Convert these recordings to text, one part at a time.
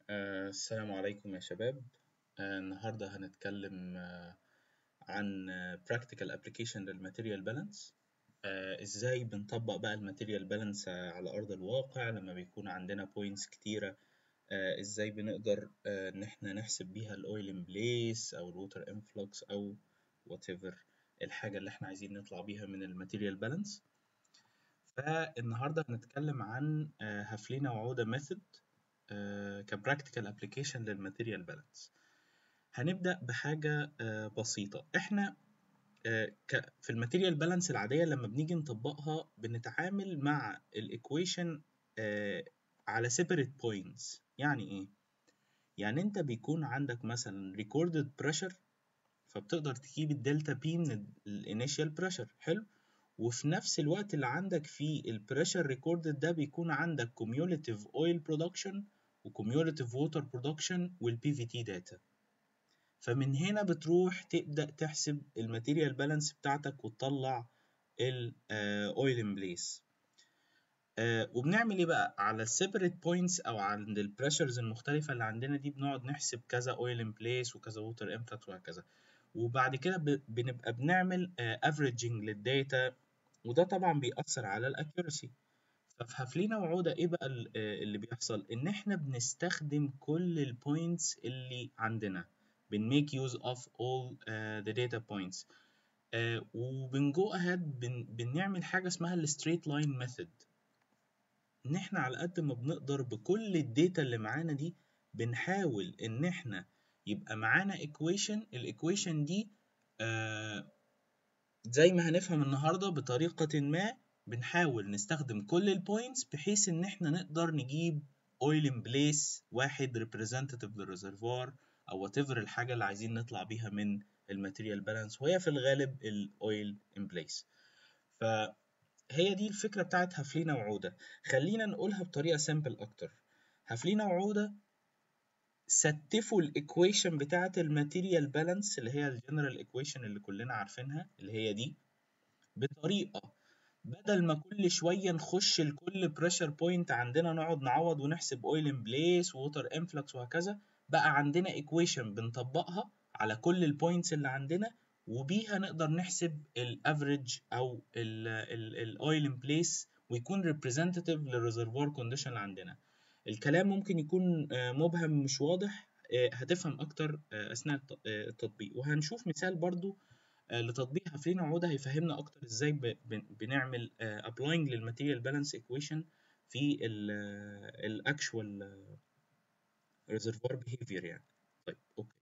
آه، السلام عليكم يا شباب آه، النهاردة هنتكلم آه، عن آه، practical application للماتيريال بالانس ازاي بنطبق بقى الماتيريال بالانس على أرض الواقع لما بيكون عندنا بوينتس كتيرة آه، ازاي بنقدر آه، ان احنا نحسب بيها الاويل ان بليس او الووتر انفلوكس او whatever الحاجة اللي احنا عايزين نطلع بيها من الماتيريال بالانس فالنهاردة هنتكلم عن آه، هافلينا وعودة ميثود كبراكتيكال ابلكيشن للماتيريال بالانس هنبدا بحاجه آه، بسيطه احنا آه، ك- في الماتيريال بالانس العاديه لما بنيجي نطبقها بنتعامل مع الايكويشن على separate points يعني ايه يعني انت بيكون عندك مثلا recorded pressure فبتقدر تجيب الدلتا بي من الانيشال بريشر حلو وفي نفس الوقت اللي عندك فيه البريشر ريكوردد ده بيكون عندك cumulative oil production وcumulative water production والبي في تي داتا فمن هنا بتروح تبدأ تحسب الماتيريال بالانس بتاعتك وتطلع الاويل ان بليس وبنعمل ايه بقى على السيبريت بوينتس او عند البريشرز المختلفه اللي عندنا دي بنقعد نحسب كذا اويل ان بليس وكذا ووتر انفلكس وهكذا وبعد كده ب- بنبقى بنعمل افريجنج للداتا وده طبعا بيأثر على الاكيورسي ففي هافلينا وعودة ايه بقى ال- آه، اللي بيحصل ان احنا بنستخدم كل البوينتس اللي عندنا بن make use of all uh, the data points uh, وبنجو ahead بن, بنعمل حاجة اسمها ال straight line method ان احنا على قد ما بنقدر بكل الداتا اللي معانا دي بنحاول ان احنا يبقى معانا equation الايكويشن دي آه زي ما هنفهم النهارده بطريقة ما بنحاول نستخدم كل البوينتس بحيث ان احنا نقدر نجيب اويل ان بليس واحد ريبريزنتيف للريزرفوار او whatever الحاجة اللي عايزين نطلع بيها من الماتيريال بالانس وهي في الغالب الاويل ان بليس فهي دي الفكرة بتاعت هافلينا وعودة خلينا نقولها بطريقة سيمبل اكتر هافلينا وعودة ستفوا الايكويشن بتاعت الماتيريال بالانس اللي هي الجنرال ايكويشن اللي كلنا عارفينها اللي هي دي بطريقة بدل ما كل شوية نخش لكل بريشر بوينت عندنا نقعد نعوض ونحسب اويل ان بليس ووتر انفلكس وهكذا بقى عندنا ايكويشن بنطبقها على كل البوينتس اللي عندنا وبيها نقدر نحسب الافريج او الاويل ان بليس ويكون ريبريزنتيف للريزرفوار كونديشن اللي عندنا الكلام ممكن يكون آه، مبهم مش واضح آه، هتفهم اكتر آه، اثناء الت- آه، التطبيق وهنشوف مثال برضو آه، لتطبيق هافلين وعودة هيفهمنا اكتر ازاي ب- بن- بنعمل ابلاينج للماتيريال بالانس ايكويشن في الاكشوال ريزرفوار بيهيفير يعني طيب اوكي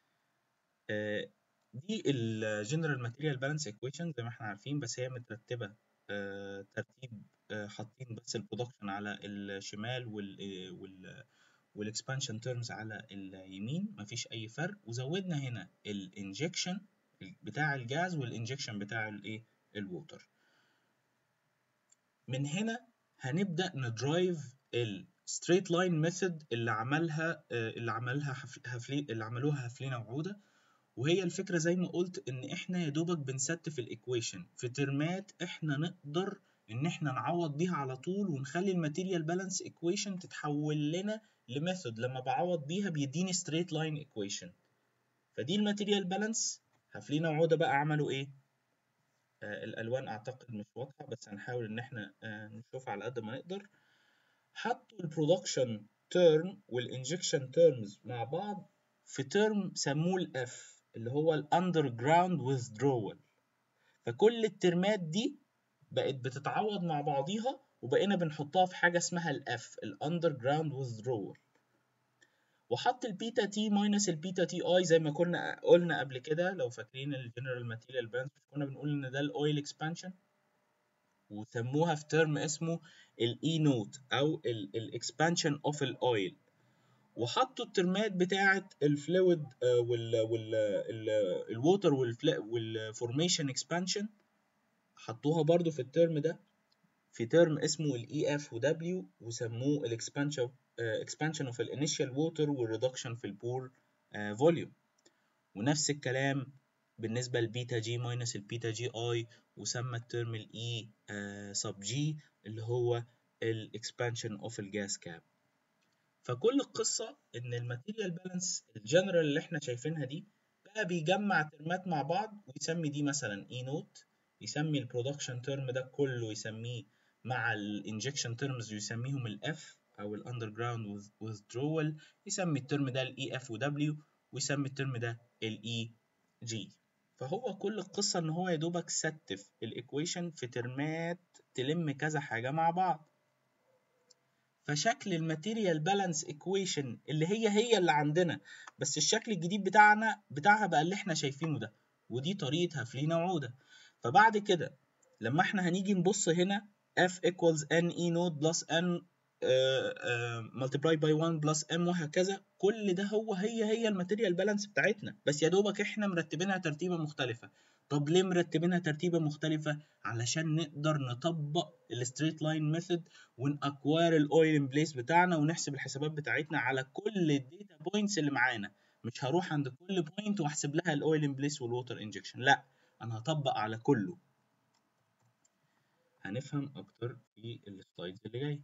آه، دي الجنرال ماتيريال بالانس ايكويشن زي ما احنا عارفين بس هي مترتبه آه، ترتيب آه، حاطين بس البرودكشن على الشمال وال وال والاكسبانشن تيرمز على اليمين مفيش اي فرق وزودنا هنا الانجكشن بتاع الجاز والانجكشن بتاع الايه الووتر من هنا هنبدا ندرايف الستريت لاين ميثود اللي عملها آه، اللي عملها حف- هفلي اللي عملوها هفلينا وعوده وهي الفكره زي ما قلت ان احنا يا دوبك بنستف الايكويشن في ترمات احنا نقدر ان احنا نعوض بيها على طول ونخلي الماتيريال بالانس ايكويشن تتحول لنا لميثود لما بعوض بيها بيديني ستريت لاين ايكويشن فدي الماتيريال بالانس هفلينا وعوده بقى عملوا ايه آه الالوان اعتقد مش واضحه بس هنحاول ان احنا آه نشوفها على قد ما نقدر حطوا البرودكشن تيرم والانجكشن تيرمز مع بعض في تيرم سموه الاف اللي هو الاندر جراوند withdrawal فكل الترمات دي بقت بتتعوض مع بعضيها وبقينا بنحطها في حاجه اسمها الاف الاندر جراوند withdrawal وحط البيتا تي ماينس البيتا تي اي زي ما كنا قلنا قبل كده لو فاكرين الجنرال ماتيريال بالانس كنا بنقول ان ده الاويل اكسبانشن وسموها في ترم اسمه الاي نوت او الاكسبانشن اوف الاويل وحطوا الترمات بتاعه الفلويد وال وال الووتر والفورميشن اكسبانشن حطوها برضو في الترم ده في ترم اسمه الاي اف ودبليو وسموه الاكسبانشن اكسبانشن اوف الانيشال ووتر والريدكشن في البور فوليوم ونفس الكلام بالنسبه للبيتا جي ماينس البيتا جي اي وسمى الترم الاي سب جي اللي هو الاكسبانشن اوف الجاس كاب فكل القصه ان الماتيريال بالانس الجنرال اللي احنا شايفينها دي بقى بيجمع ترمات مع بعض ويسمي دي مثلا اي نوت يسمي البرودكشن ترم ده كله يسميه مع الانجكشن ترمز يسميهم الاف او الاندر جراوند withdrawal يسمي الترم ده الاي اف ودبليو ويسمي الترم ده الاي جي فهو كل القصه ان هو يا دوبك ستف الايكويشن في ترمات تلم كذا حاجه مع بعض فشكل الماتيريال بالانس ايكويشن اللي هي هي اللي عندنا بس الشكل الجديد بتاعنا بتاعها بقى اللي احنا شايفينه ده ودي طريقه هفلينا وعوده فبعد كده لما احنا هنيجي نبص هنا f equals n e node plus n uh, uh, multiply by 1 plus m وهكذا كل ده هو هي هي الماتيريال بالانس بتاعتنا بس يا دوبك احنا مرتبينها ترتيبه مختلفه طب ليه مرتبينها ترتيبه مختلفه علشان نقدر نطبق الستريت لاين ميثود ونأكوار الاويل ان بليس بتاعنا ونحسب الحسابات بتاعتنا على كل الداتا بوينتس اللي معانا مش هروح عند كل بوينت واحسب لها الاويل ان بليس والووتر انجكشن لا انا هطبق على كله هنفهم اكتر في السلايدز اللي جايه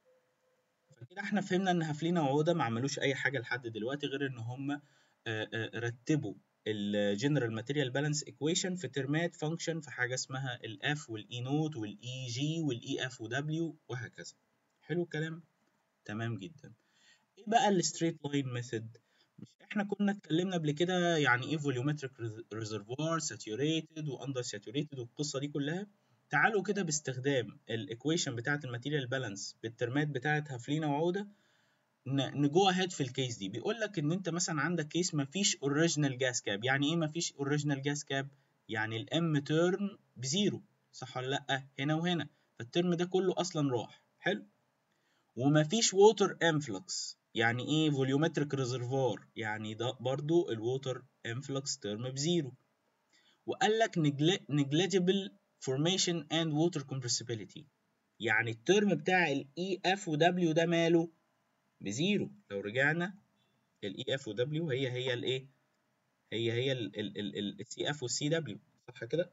فكده احنا فهمنا ان هفلينا وعوده ما عملوش اي حاجه لحد دلوقتي غير ان هم رتبوا الجنرال ماتيريال بالانس ايكويشن في ترمات فانكشن في حاجه اسمها الاف والاي نوت والاي جي والاي اف ودبليو وهكذا حلو الكلام تمام جدا ايه بقى الستريت لاين ميثود مش احنا كنا اتكلمنا قبل كده يعني ايه فوليومتريك ريزرفوار ساتوريتد واندر ساتوريتد والقصه دي كلها تعالوا كده باستخدام الايكويشن بتاعه الماتيريال بالانس بالترمات بتاعه هفلينا وعوده نجو اهيد في الكيس دي بيقول لك ان انت مثلا عندك كيس مفيش اوريجينال جاس كاب يعني ايه مفيش اوريجينال جاس كاب يعني الام تيرم بزيرو صح ولا لا هنا وهنا فالترم ده كله اصلا راح حلو ومفيش ووتر انفلكس يعني ايه فوليومتريك ريزرفوار يعني ده برضو الووتر انفلكس تيرم بزيرو وقال لك negligible formation and water compressibility يعني الترم بتاع الاي اف ودبليو ده ماله بزيرو لو رجعنا الاي اف ودبليو هي هي الايه هي هي السي اف والسي دبليو صح كده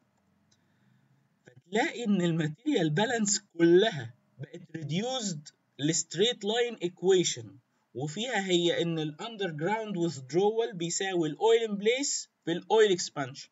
فتلاقي ان الماتيريال بالانس كلها بقت ريديوزد لستريت لاين ايكويشن وفيها هي ان الاندر جراوند withdrawal بيساوي الاويل ان بليس في الاويل اكسبانشن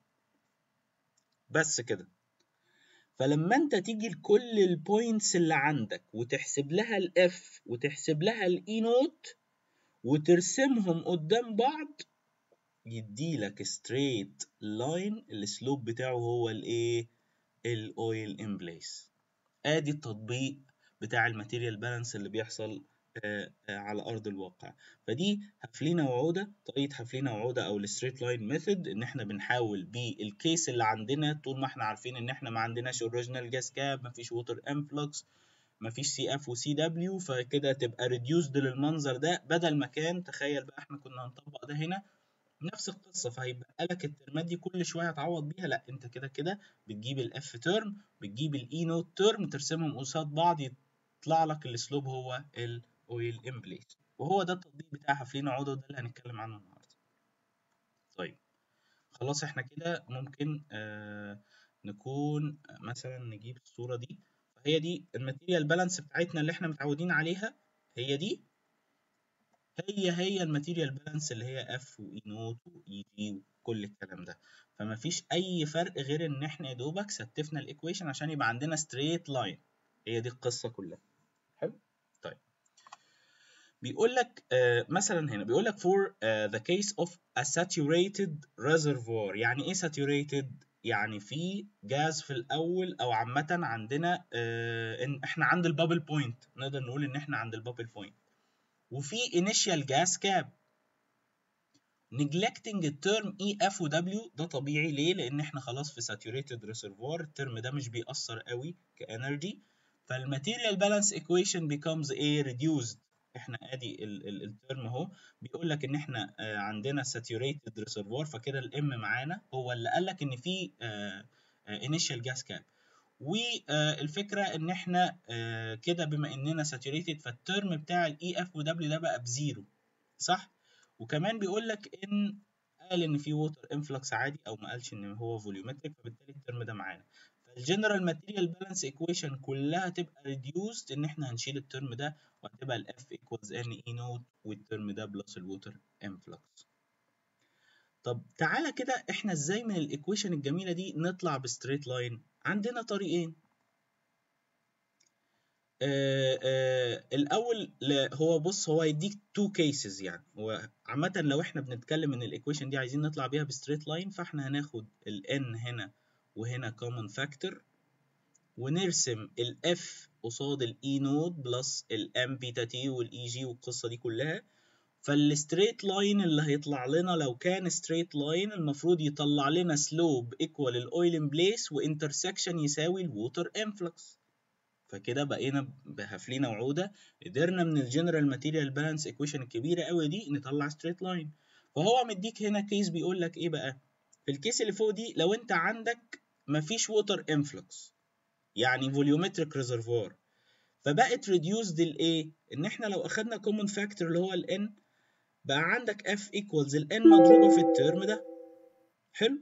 بس كده فلما انت تيجي لكل البوينتس اللي عندك وتحسب لها الاف وتحسب لها الاي نوت وترسمهم قدام بعض يديلك ستريت لاين السلوب بتاعه هو الايه الاويل ان بليس ادي التطبيق بتاع الماتيريال بالانس اللي بيحصل آه آه على ارض الواقع فدي هفلينا وعوده طريقه هفلينا وعوده او الستريت لاين ميثود ان احنا بنحاول بالكيس اللي عندنا طول ما احنا عارفين ان احنا ما عندناش اوريجينال جاس كاب مفيش ووتر انفلوكس مفيش سي اف وسي دبليو فكده تبقى ريديوسد للمنظر ده بدل ما كان تخيل بقى احنا كنا هنطبق ده هنا نفس القصه فهيبقى لك الترمات دي كل شويه هتعوض بيها لا انت كده كده بتجيب الاف ترم بتجيب الاي نوت ترم ترسمهم قصاد بعض يطلع لك السلوب هو الاويل ان بليس وهو ده التطبيق بتاع هفلينا عوده وده اللي هنتكلم عنه النهارده طيب خلاص احنا كده ممكن آه نكون مثلا نجيب الصوره دي فهي دي الماتيريال بالانس بتاعتنا اللي احنا متعودين عليها هي دي هي هي الماتيريال بالانس اللي هي اف واي نوت واي جي وكل الكلام ده فما فيش اي فرق غير ان احنا يا دوبك ستفنا الايكويشن عشان يبقى عندنا ستريت لاين هي دي القصه كلها حلو طيب بيقول لك آه مثلا هنا بيقول لك for uh, the case of a saturated reservoir يعني ايه saturated يعني في جاز في الاول او عامه عندنا آه إن احنا عند البابل بوينت نقدر نقول ان احنا عند البابل بوينت وفي initial gas cap neglecting الترم اي اف و دبليو ده طبيعي ليه لان احنا خلاص في saturated reservoir الترم ده مش بيأثر قوي كانرجي فالماتيريال بالانس ايكويشن becomes a reduced احنا ادي الترم اهو بيقول لك ان احنا آه عندنا saturated reservoir فكده الام معانا هو اللي قال لك ان في آه آه initial gas cap والفكره ان احنا كده بما اننا saturated فالترم بتاع الاي اف ودبليو ده بقى بزيرو صح وكمان بيقول لك ان قال ان في ووتر انفلكس عادي او ما قالش ان هو فوليومتريك فبالتالي الترم ده معانا الجنرال ماتيريال بالانس ايكويشن كلها تبقى ريديوست ان احنا هنشيل الترم ده وهتبقى الاف ايكوالز ان اي نوت والترم ده بلس الووتر انفلكس طب تعالى كده احنا ازاي من الايكويشن الجميله دي نطلع بستريت لاين عندنا طريقين آه آه الاول هو بص هو يديك تو كيسز يعني هو عامه لو احنا بنتكلم ان الايكويشن دي عايزين نطلع بيها بستريت لاين فاحنا هناخد الان هنا وهنا common factor ونرسم ال F قصاد ال E نود بلس ال M بيتا T وال E G والقصة دي كلها فالستريت لاين اللي هيطلع لنا لو كان ستريت لاين المفروض يطلع لنا سلوب ايكوال الاويل ان بليس وانترسكشن يساوي الووتر انفلكس فكده بقينا بهفلينا وعوده قدرنا من الجنرال ماتيريال بالانس ايكويشن الكبيره قوي دي نطلع ستريت لاين فهو مديك هنا كيس بيقول لك ايه بقى في الكيس اللي فوق دي لو انت عندك مفيش ووتر انفلكس يعني فوليومتريك ريزرفوار فبقت ريديوسد لايه ان احنا لو اخدنا كومن فاكتور اللي هو الان بقى عندك f equals ال n مضروبة في الترم ده حلو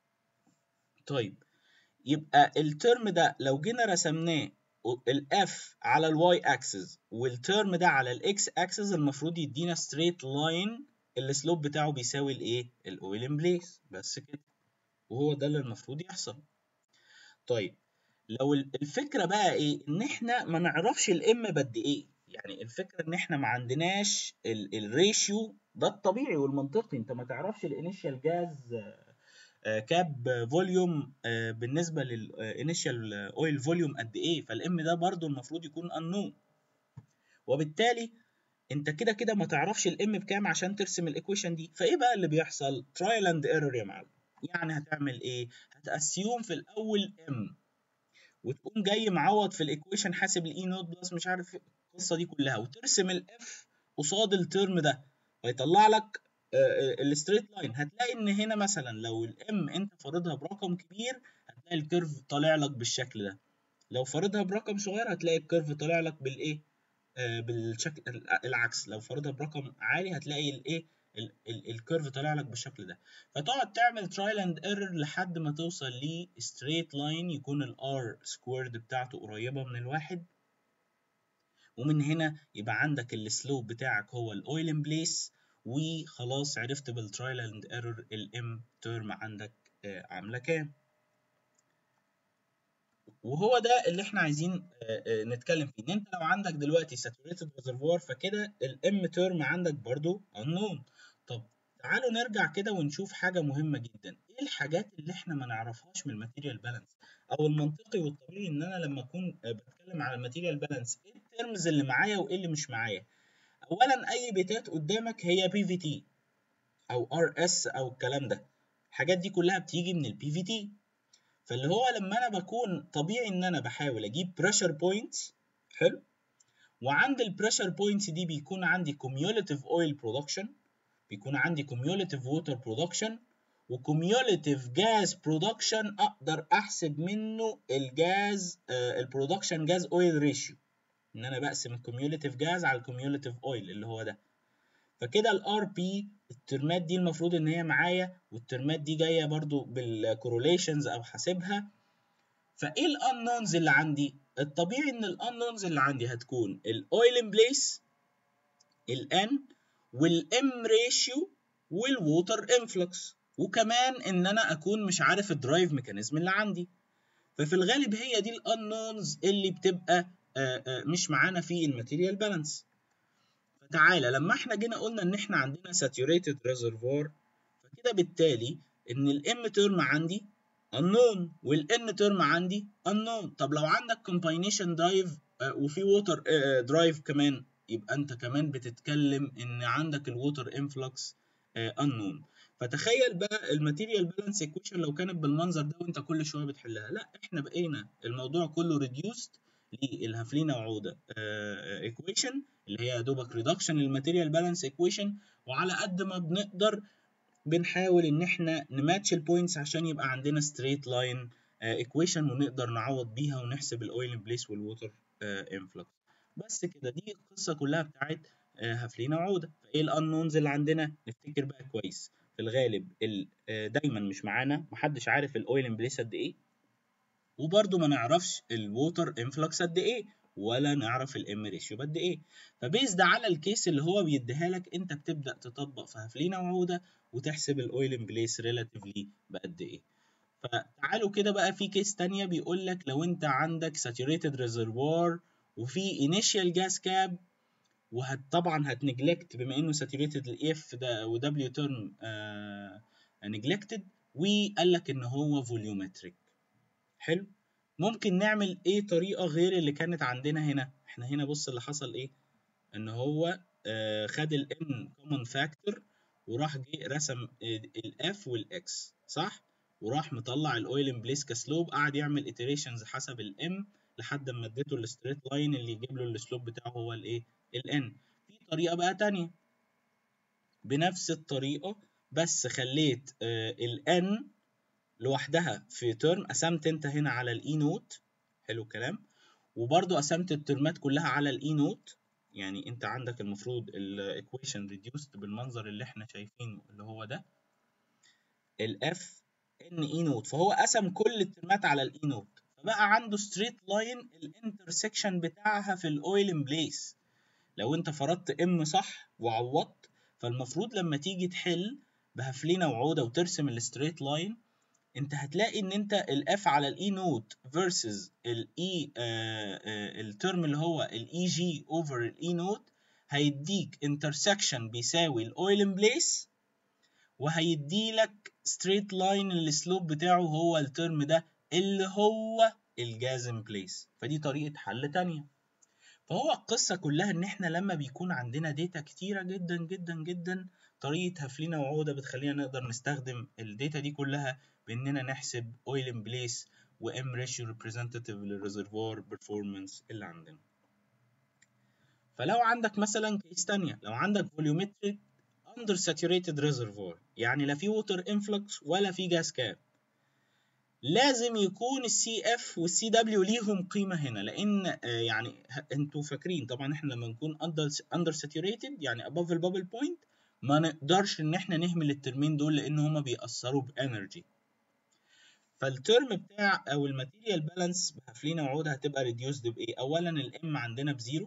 طيب يبقى الترم ده لو جينا رسمناه ال f على ال y axis والترم ده على ال x axis المفروض يدينا straight line السلوب بتاعه بيساوي الايه الاويل ان بليس بس كده وهو ده اللي المفروض يحصل طيب لو الفكره بقى ايه ان احنا ما نعرفش الام بد ايه يعني الفكره ان احنا ما عندناش الريشيو ده الطبيعي والمنطقي انت ما تعرفش الانيشال جاز كاب فوليوم بالنسبه للانيشال اويل فوليوم قد ايه فالام ده برضو المفروض يكون انون وبالتالي انت كده كده ما تعرفش الام بكام عشان ترسم الايكويشن دي فايه بقى اللي بيحصل ترايل اند ايرور يا معلم يعني هتعمل ايه هتاسيوم في الاول ام وتقوم جاي معوض في الايكويشن حاسب الاي نوت بلس مش عارف القصه دي كلها وترسم الاف قصاد الترم ده هيطلع لك الستريت لاين هتلاقي ان هنا مثلا لو الام انت فارضها برقم كبير هتلاقي الكيرف طالع لك بالشكل ده لو فارضها برقم صغير هتلاقي الكيرف طالع لك بالايه آه بالشكل العكس لو فارضها برقم عالي هتلاقي الايه الكيرف طالع لك بالشكل ده فتقعد تعمل ترايل اند ايرور لحد ما توصل لستريت لاين يكون الار سكويرد بتاعته قريبه من الواحد ومن هنا يبقى عندك السلوب بتاعك هو الاويل ان بليس وخلاص عرفت بالترايل اند ايرور الام تيرم عندك عامله كام وهو ده اللي احنا عايزين نتكلم فيه ان انت لو عندك دلوقتي ساتوريتد ريزرفوار فكده الام تيرم عندك برضو unknown طب تعالوا نرجع كده ونشوف حاجه مهمه جدا ايه الحاجات اللي احنا ما نعرفهاش من الماتيريال بالانس او المنطقي والطبيعي ان انا لما اكون بتكلم على الماتيريال بالانس ايه الترمز اللي معايا وايه اللي مش معايا اولا اي بيتات قدامك هي بي في تي او ار اس او الكلام ده الحاجات دي كلها بتيجي من البي في تي فاللي هو لما انا بكون طبيعي ان انا بحاول اجيب بريشر بوينتس حلو وعند البريشر بوينتس دي بيكون عندي كوميوليتيف اويل برودكشن بيكون عندي كوميوليتيف ووتر برودكشن وكوميوليتيف جاز برودكشن اقدر احسب منه الجاز البرودكشن جاز اويل ريشيو ان انا بقسم الكوميوليتيف جاز على الكوميوليتيف اويل اللي هو ده فكده الار بي الترمات دي المفروض ان هي معايا والترمات دي جايه برضو بالكوروليشنز او حاسبها فايه الانونز اللي عندي الطبيعي ان الانونز اللي عندي هتكون الاويل ان بليس الان والام ريشيو والووتر انفلكس وكمان ان انا اكون مش عارف الدرايف ميكانيزم اللي عندي ففي الغالب هي دي الانونز اللي بتبقى آآ آآ مش معانا في الماتيريال بالانس فتعالى لما احنا جينا قلنا ان احنا عندنا saturated reservoir فكده بالتالي ان الام تيرم عندي unknown والان تيرم عندي unknown طب لو عندك combination drive وفي water drive كمان يبقى انت كمان بتتكلم ان عندك الووتر انفلكس unknown فتخيل بقى الماتيريال بالانس ايكويشن لو كانت بالمنظر ده وانت كل شويه بتحلها لا احنا بقينا الموضوع كله ريديوست للهافلينا وعوده ايكويشن اللي هي يا دوبك ريدكشن للماتيريال بالانس ايكويشن وعلى قد ما بنقدر بنحاول ان احنا نماتش البوينتس عشان يبقى عندنا ستريت لاين ايكويشن ونقدر نعوض بيها ونحسب الاويل ان بليس والووتر انفلكس بس كده دي القصه كلها بتاعت هافلينا وعوده فايه الانونز اللي عندنا نفتكر بقى كويس في الغالب دايما مش معانا محدش عارف الاويل ان بليس قد ايه وبرده ما نعرفش الووتر انفلكس قد ايه ولا نعرف الام ريشيو قد ايه فبيزد على الكيس اللي هو بيديها لك انت بتبدا تطبق في هفلينه وعوده وتحسب الاويل ان بليس ريلاتيفلي بقد ايه فتعالوا كده بقى في كيس تانية بيقول لك لو انت عندك saturated reservoir وفي initial gas cap وهت طبعا هتنجلكت بما انه saturated الاف ده و W term آه neglected وقال لك ان هو volumetric حلو ممكن نعمل ايه طريقه غير اللي كانت عندنا هنا احنا هنا بص اللي حصل ايه ان هو آه خد ال n common factor وراح جه رسم الاف والاكس صح وراح مطلع الاويل ان بليس كسلوب قعد يعمل اتريشنز حسب الام لحد ما اديته الستريت لاين اللي يجيب له السلوب بتاعه هو الايه الان في طريقه بقى تانية بنفس الطريقه بس خليت آه الان لوحدها في ترم قسمت انت هنا على الاي نوت حلو الكلام وبرضو قسمت الترمات كلها على الاي نوت يعني انت عندك المفروض الايكويشن ريديوست بالمنظر اللي احنا شايفينه اللي هو ده الاف ان اي نوت فهو قسم كل الترمات على الاي نوت فبقى عنده ستريت لاين الانترسكشن بتاعها في الاويل ان بليس لو انت فرضت ام صح وعوضت فالمفروض لما تيجي تحل بهفلينه وعوده وترسم الستريت لاين انت هتلاقي ان انت الاف على الاي نوت versus الاي الترم اللي هو الاي جي اوفر الاي نوت هيديك intersection بيساوي الاويل ان بليس وهيدي لك ستريت لاين السلوب بتاعه هو الترم ده اللي هو الجاز ان بليس فدي طريقه حل تانية فهو القصة كلها إن إحنا لما بيكون عندنا داتا كتيرة جدا جدا جدا طريقة هفلينة وعودة بتخلينا نقدر نستخدم الداتا دي كلها بإننا نحسب oil in place و M ratio representative للريزرفوار performance اللي عندنا. فلو عندك مثلا كيس تانية لو عندك volumetric under saturated reservoir يعني لا في water influx ولا في gas cap لازم يكون السي اف والسي دبليو ليهم قيمه هنا لان يعني انتوا فاكرين طبعا احنا لما نكون اندر ساتوريتد يعني above البابل بوينت ما نقدرش ان احنا نهمل الترمين دول لان هما بيأثروا بانرجي فالترم بتاع او الماتيريال بالانس بهفلينه وعود هتبقى ريديوسد بايه اولا الام عندنا بزيرو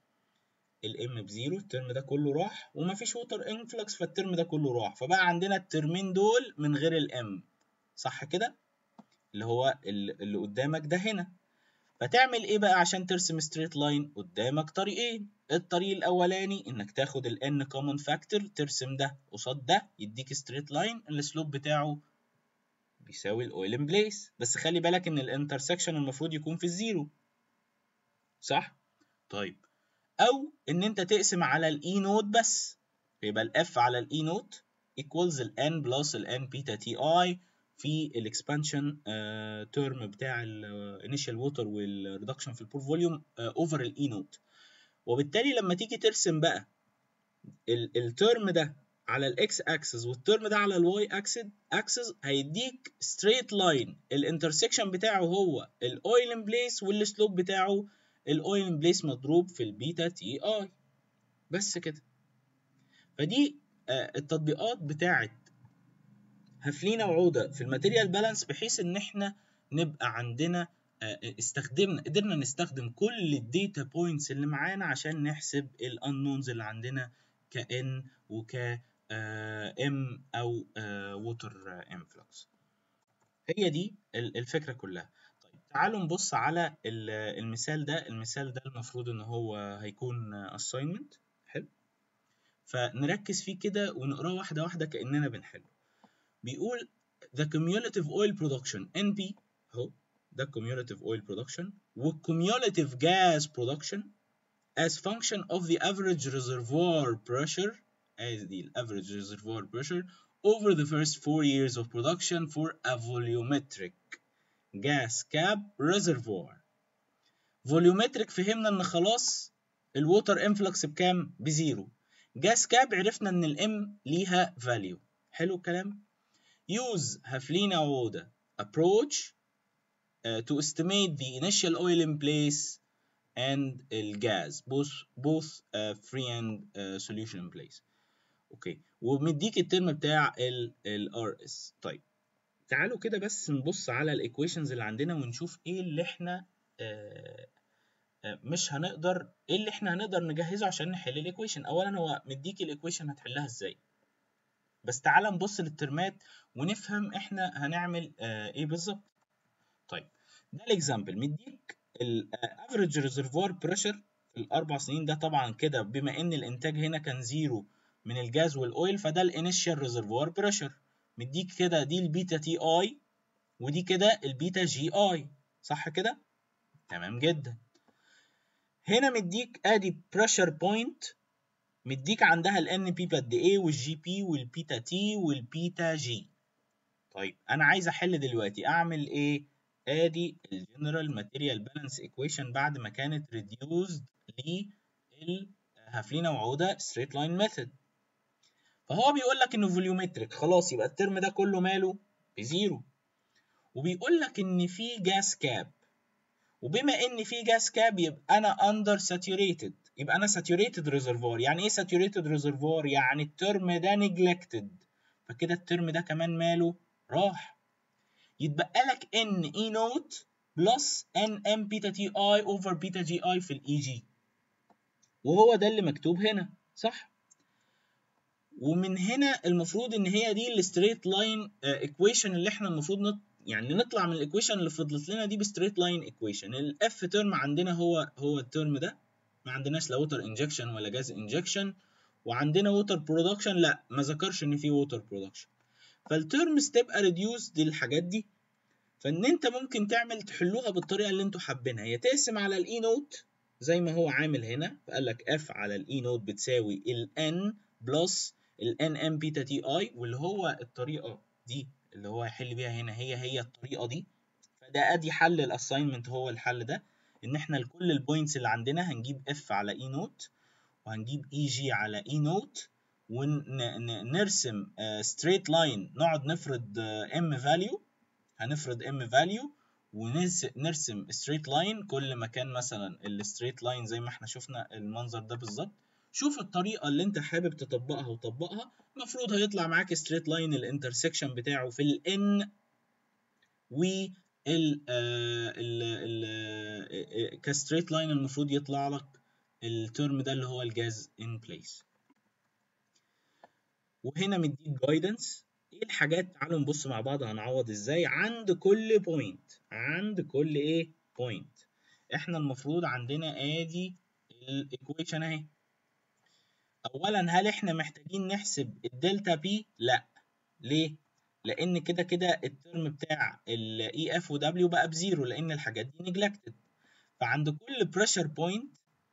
الام بزيرو الترم ده كله راح ومفيش ووتر انفلكس فالترم ده كله راح فبقى عندنا الترمين دول من غير الام صح كده اللي هو اللي قدامك ده هنا فتعمل ايه بقى عشان ترسم ستريت لاين قدامك طريقين الطريق الاولاني انك تاخد ال n common factor ترسم ده قصاد ده يديك ستريت لاين السلوب بتاعه بيساوي الاويل ان بليس بس خلي بالك ان الانترسكشن المفروض يكون في الزيرو صح طيب او ان انت تقسم على الاي نوت بس يبقى الاف على الاي نوت equals ال n plus ال n بيتا تي اي في الاكسبانشن تيرم بتاع الانيشال ووتر والريدكشن في البور فوليوم اوفر الاي نوت وبالتالي لما تيجي ترسم بقى الترم ده على الاكس اكسس والترم ده على الواي اكسس هيديك ستريت لاين الانترسكشن بتاعه هو الاويل ان بليس والسلوب بتاعه الاويل ان بليس مضروب في البيتا تي اي بس كده فدي التطبيقات بتاعت هفلينا وعودة في الماتيريال بالانس بحيث ان احنا نبقى عندنا استخدمنا قدرنا نستخدم كل الداتا بوينتس اللي معانا عشان نحسب الانونز اللي عندنا ك n وك m او ووتر انفلكس هي دي الفكره كلها طيب تعالوا نبص على المثال ده المثال ده المفروض ان هو هيكون assignment حلو فنركز فيه كده ونقراه واحده واحده كاننا بنحله بيقول the cumulative oil production NP اهو ده cumulative oil production و cumulative gas production as function of the average reservoir pressure as the average reservoir pressure over the first four years of production for a volumetric gas cap reservoir volumetric فهمنا ان خلاص الووتر انفلكس بكام بزيرو gas cap عرفنا ان الام ليها value حلو الكلام use هفلينا عودة approach uh, to estimate the initial oil in place and الجاز both both uh, free and uh, solution in place اوكي ومديك الترم بتاع ال ال RS طيب تعالوا كده بس نبص على الايكويشنز اللي عندنا ونشوف ايه اللي احنا آه مش هنقدر ايه اللي احنا هنقدر نجهزه عشان نحل الايكويشن اولا هو مديك الايكويشن هتحلها ازاي بس تعال نبص للترمات ونفهم احنا هنعمل آه ايه بالظبط طيب ده الاكزامبل مديك الافريج ريزرفوار بريشر في الاربع سنين ده طبعا كده بما ان الانتاج هنا كان زيرو من الجاز والاويل فده الانيشال ريزرفوار بريشر مديك كده دي البيتا تي اي ودي كده البيتا جي اي صح كده تمام جدا هنا مديك ادي بريشر بوينت مديك عندها الان بي قد ايه والجي بي والبيتا تي والبيتا جي طيب انا عايز احل دلوقتي اعمل ايه ادي الجنرال ماتيريال بالانس ايكويشن بعد ما كانت ريديوزد للهافلينا وعوده ستريت لاين ميثود فهو بيقول لك انه فوليومتريك خلاص يبقى الترم ده كله ماله بزيرو وبيقول لك ان في جاس كاب وبما ان في جاس كاب يبقى انا اندر ساتوريتد يبقى انا ساتوريتد ريزرفوار يعني ايه ساتوريتد ريزرفوار يعني الترم ده نيجلكتد فكده الترم ده كمان ماله راح يتبقى لك ان اي نوت بلس ان ام بيتا تي اي اوفر بيتا جي اي في الاي جي وهو ده اللي مكتوب هنا صح ومن هنا المفروض ان هي دي الستريت لاين ايكويشن اللي احنا المفروض نط... يعني نطلع من الايكويشن اللي فضلت لنا دي بستريت لاين ايكويشن الاف ترم عندنا هو هو الترم ده ما عندناش لا ووتر انجكشن ولا جاز انجكشن وعندنا ووتر برودكشن لا ما ذكرش ان في ووتر برودكشن فالترمز تبقى ريديوسد للحاجات دي فان انت ممكن تعمل تحلوها بالطريقه اللي انتوا حابينها يا تقسم على الاي نوت زي ما هو عامل هنا فقال لك اف على الاي نوت بتساوي الان بلس الان ام بيتا تي اي واللي هو الطريقه دي اللي هو هيحل بيها هنا هي هي الطريقه دي فده ادي حل الاساينمنت هو الحل ده ان احنا لكل البوينتس اللي عندنا هنجيب اف على اي نوت وهنجيب اي جي على اي نوت ونرسم ستريت لاين نقعد نفرض ام فاليو هنفرض ام فاليو ونرسم ستريت لاين كل ما كان مثلا الستريت لاين زي ما احنا شفنا المنظر ده بالظبط شوف الطريقه اللي انت حابب تطبقها وطبقها المفروض هيطلع معاك ستريت لاين الانترسكشن بتاعه في الان و ال ال كستريت لاين المفروض يطلع لك الترم ده اللي هو الجاز ان بليس وهنا مديك جايدنس ايه الحاجات تعالوا نبص مع بعض هنعوض ازاي عند كل بوينت عند كل ايه بوينت احنا المفروض عندنا ادي الايكويشن اهي اولا هل احنا محتاجين نحسب الدلتا بي لا ليه لان كده كده الترم بتاع الاي اف ودبليو بقى بزيرو لان الحاجات دي نيجلكتد فعند كل بريشر بوينت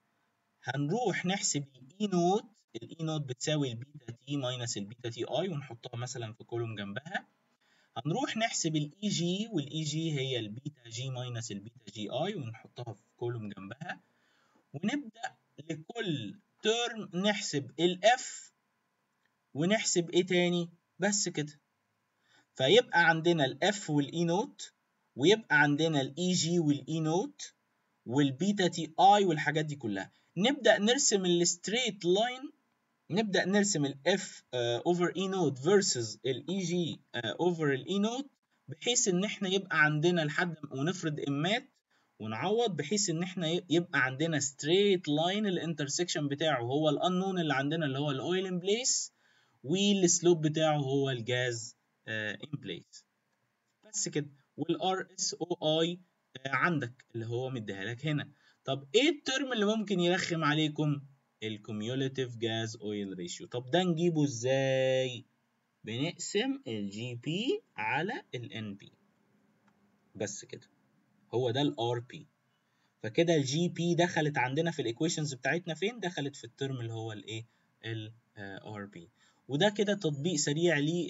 هنروح نحسب الاي نوت الاي نوت بتساوي البيتا تي ماينس البيتا تي اي ونحطها مثلا في كولوم جنبها هنروح نحسب الاي جي والاي جي هي البيتا جي ماينس البيتا جي اي ونحطها في كولوم جنبها ونبدا لكل ترم نحسب الاف ونحسب ايه تاني بس كده فيبقى عندنا الاف والاي نوت ويبقى عندنا الاي جي والاي نوت والبيتا تي اي والحاجات دي كلها نبدا نرسم الستريت لاين نبدا نرسم الاف اوفر اي نوت فيرسز الاي جي اوفر الاي نوت بحيث ان احنا يبقى عندنا لحد ونفرض امات ونعوض بحيث ان احنا يبقى عندنا ستريت لاين الانترسكشن بتاعه هو الانون اللي عندنا اللي هو الاويل ان بليس والسلوب بتاعه هو الجاز ان بليس بس كده والار اس او اي عندك اللي هو مديها لك هنا طب ايه الترم اللي ممكن يرخم عليكم الكوميوليتيف جاز اويل ريشيو طب ده نجيبه ازاي بنقسم الجي بي على الان بي بس كده هو ده الار بي فكده الجي بي دخلت عندنا في الايكويشنز بتاعتنا فين دخلت في الترم اللي هو الايه الار بي وده كده تطبيق سريع لل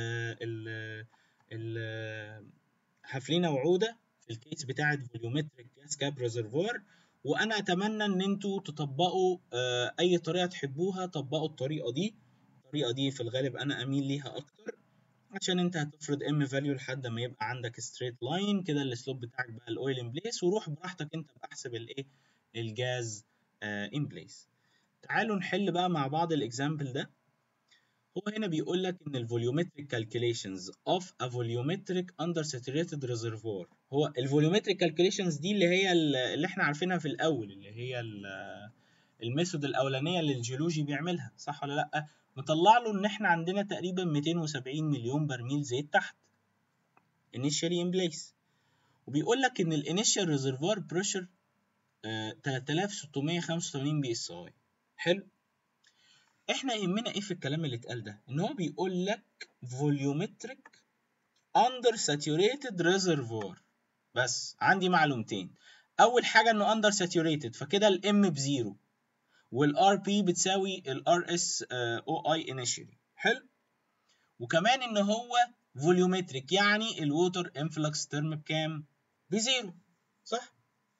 ال ال هفلينا وعوده في الكيس بتاعت فوليومتريك جاز كاب ريزرفوار وانا اتمنى ان انتوا تطبقوا اي طريقه تحبوها طبقوا الطريقه دي الطريقه دي في الغالب انا اميل ليها اكتر عشان انت هتفرض ام فاليو لحد ما يبقى عندك ستريت لاين كده السلوب بتاعك بقى الاويل ان بليس وروح براحتك انت بحسب الايه الجاز ان بليس تعالوا نحل بقى مع بعض الاكزامبل ده هو هنا بيقول لك ان الفوليومتريك كالكوليشنز اوف ا فوليومتريك اندر ساتوريتد ريزرفوار هو الفوليومتريك كالكوليشنز دي اللي هي اللي احنا عارفينها في الاول اللي هي الميثود الاولانيه اللي الجيولوجي بيعملها صح ولا لا مطلع له ان احنا عندنا تقريبا 270 مليون برميل زيت تحت initially in place وبيقول لك ان الانيشال ريزرفوار بريشر 3685 بي اس اي حلو احنا يهمنا ايه في الكلام اللي اتقال ده ان هو بيقول لك فوليومتريك اندر ساتوريتد ريزرفوار بس عندي معلومتين اول حاجه انه اندر ساتوريتد فكده الام بزيرو والار بي بتساوي الار اس او اي انيشالي حلو وكمان ان هو فوليومتريك يعني الووتر انفلكس ترم بكام بزيرو صح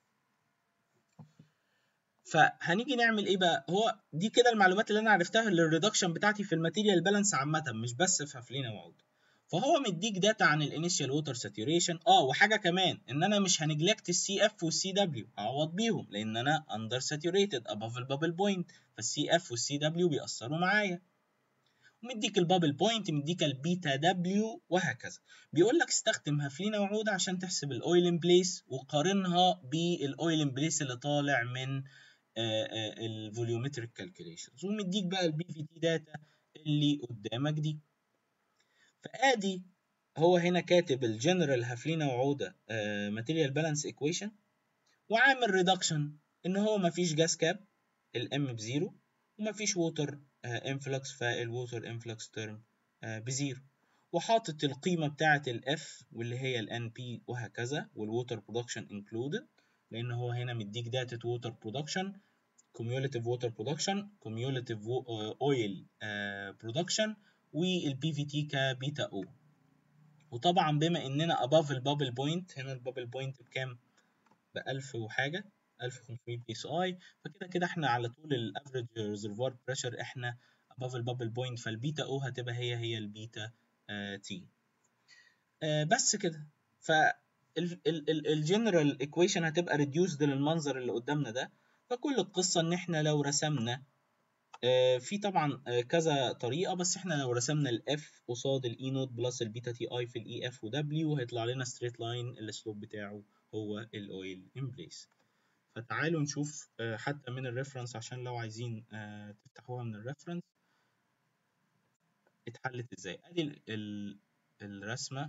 فهنيجي نعمل ايه بقى هو دي كده المعلومات اللي انا عرفتها للريدكشن بتاعتي في الماتيريال بالانس عامه مش بس في هفلينا وعود فهو مديك داتا عن الانيشال ووتر ساتوريشن اه وحاجه كمان ان انا مش هنجلكت السي اف والسي دبليو هعوض بيهم لان انا اندر ساتوريتد اباف البابل بوينت فالسي اف والسي دبليو بيأثروا معايا ومديك البابل بوينت مديك البيتا دبليو وهكذا بيقول لك استخدم هفلينا وعود عشان تحسب الاويل ان بليس وقارنها بالاويل ان بليس اللي طالع من الفوليومتريك كالكوليشنز ومديك بقى البي في تي داتا اللي قدامك دي فادي هو هنا كاتب الجنرال هفلينا وعوده ماتيريال بالانس ايكويشن وعامل ريدكشن ان هو مفيش جاس كاب الام بزيرو ومفيش ووتر انفلكس فالووتر انفلكس تيرم بزيرو وحاطط القيمه بتاعه الاف واللي هي الان بي وهكذا والووتر برودكشن انكلودد لان هو هنا مديك داتا ووتر برودكشن cumulative water production cumulative oil production والبي في تي كبيتا او وطبعا بما اننا above البابل بوينت هنا البابل بوينت بكام ب 1000 وحاجه 1500 بي اس اي فكده كده احنا على طول الافريج ريزرفوار بريشر احنا above البابل بوينت فالبيتا او هتبقى هي هي البيتا تي بس كده ف الجنرال ايكويشن هتبقى ريديوسد للمنظر اللي قدامنا ده فكل القصه ان احنا لو رسمنا في طبعا كذا طريقه بس احنا لو رسمنا الاف قصاد الاي نوت بلس البيتا تي اي في الاي اف ودبليو هيطلع لنا ستريت لاين السلوب بتاعه هو الاويل ان بليس فتعالوا نشوف حتى من الريفرنس عشان لو عايزين تفتحوها من الريفرنس اتحلت ازاي ادي الرسمه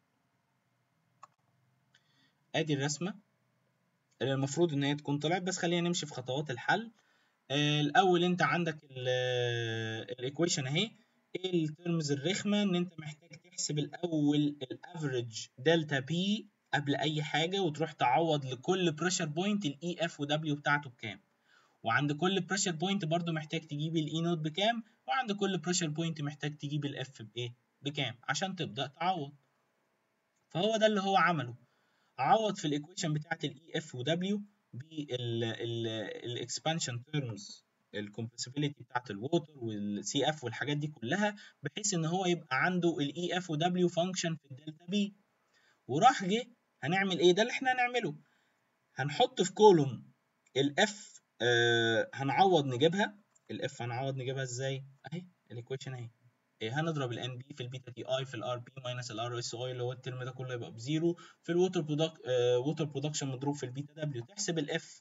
ادي الرسمه اللي المفروض ان هي تكون طلعت بس خلينا نمشي في خطوات الحل آه الاول انت عندك الايكويشن اهي ايه الترمز الرخمه ان انت محتاج تحسب الاول الافريج دلتا بي قبل اي حاجه وتروح تعوض لكل بريشر بوينت الاي اف ودبليو بتاعته بكام وعند كل بريشر بوينت برضو محتاج تجيب الاي نوت بكام وعند كل بريشر بوينت محتاج تجيب الاف بايه بكام عشان تبدا تعوض فهو ده اللي هو عمله عوض في الايكويشن بتاعت الاي اف ودبليو بالاكسبانشن تيرمز الكومبرسبيليتي بتاعت الووتر والسي اف والحاجات دي كلها بحيث ان هو يبقى عنده الاي اف ودبليو فانكشن في الدلتا بي وراح جه هنعمل ايه ده اللي احنا هنعمله هنحط في كولوم الاف آه هنعوض نجيبها الاف هنعوض نجيبها ازاي اهي الايكويشن اهي هنضرب الان بي في البيتا تي اي في الار بي ماينس الار اس اي اللي هو الترم ده كله يبقى بزيرو في الووتر برودكت ووتر برودكشن مضروب في البيتا دبليو تحسب الاف